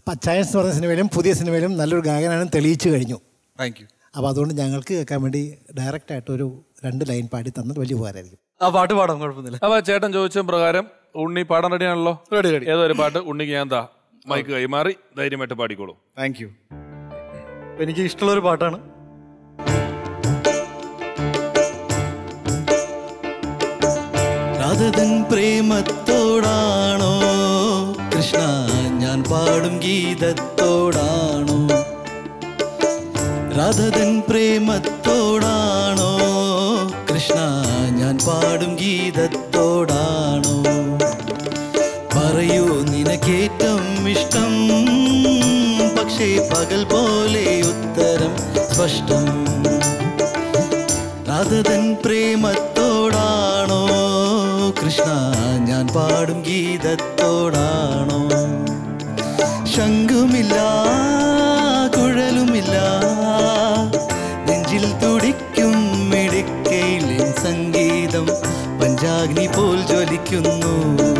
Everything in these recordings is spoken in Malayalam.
പച്ചായൻസ് എന്ന് പറഞ്ഞ സിനിമയിലും പുതിയ സിനിമയിലും നല്ലൊരു ഗായകനാണ് തെളിയിച്ചു കഴിഞ്ഞു താങ്ക് യു അപ്പോൾ അതുകൊണ്ട് ഞങ്ങൾക്ക് കേൾക്കാൻ വേണ്ടി ഡയറക്റ്റായിട്ട് ഒരു രണ്ട് ലൈൻ പാടി തന്നത് വലിയ ഉപകാരമായിരിക്കും ആ പാട്ട് പാടാം കുഴപ്പമൊന്നുമില്ല അപ്പൊ ചേട്ടൻ ചോദിച്ച പ്രകാരം ഉണ്ണി പാടാൻ റെഡിയാണല്ലോ റെഡി റെഡി ഏതൊരു പാട്ട് ഉണ്ണിക്ക് ഞാൻ എന്താ മൈക്ക് കൈമാറി ധൈര്യമായിട്ട് പാടിക്കോളൂ താങ്ക് യു എനിക്ക് ഇഷ്ടമുള്ളൊരു പാട്ടാണ് രാധതൻ പ്രേമത്തോടാണോ കൃഷ്ണ ഞാൻ പാടും ഗീതത്തോടാണോ രാധതൻ പ്രേമത്തോടാണോ കൃഷ്ണ ഞാൻ പാടും ഗീതത്തോടാണോ പറയൂ നിനക്കേറ്റം ഇഷ്ടം പക്ഷേ പകൽ പോലെ ഉത്തരം സ്പഷ്ടം രാധതൻ പ്രേമത്തോടാണോ കൃഷ്ണ ഞാൻ പാടും ഗീതത്തോടാണോ ശംഖുമില്ല കുഴലുമില്ല നെഞ്ചിൽ തുടിക്കും മിടുക്കയിലെ സംഗീതം പഞ്ചാഗ്നി പോൽ ജ്വലിക്കുന്നു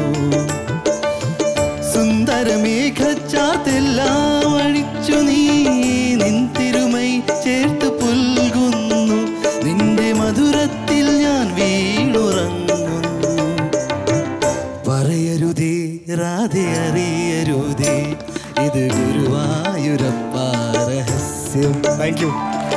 സുന്ദരമേഘച്ചാത്തെല്ലാം അഴിച്ചു നീ നിൻ തിരുമൈ ചേർത്ത് പുൽകുന്നു നിന്റെ മധുരത്തിൽ ഞാൻ വീണുറങ്ങുന്നു പറയരുതേ രാധെ അറിയരുതേ ഇത് ഗുരുവായൂരപ്പ രഹസ്യം താങ്ക് യു